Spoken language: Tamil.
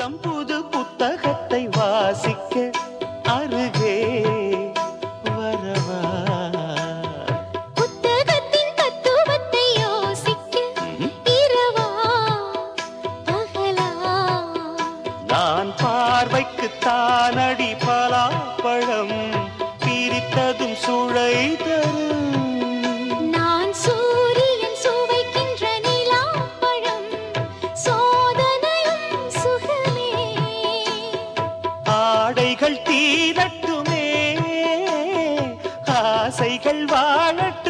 புத்தம் புது புத்தகத்தை வாசிக்க அருகே வரவா புத்தகத்தின் தத்துவத்தை யோசிக்க இரவா பகலா நான் பார்வைக்கு தானடி பலாப்பழம் பிரித்ததும் சுழை தரும் நான் சூரியன் சுவைக்கின்ற நிலாப்பழம் சோதனையும் சுகமே ஆடைகள் தீரட்டுமே ஆசைகள் வாழட்டுமே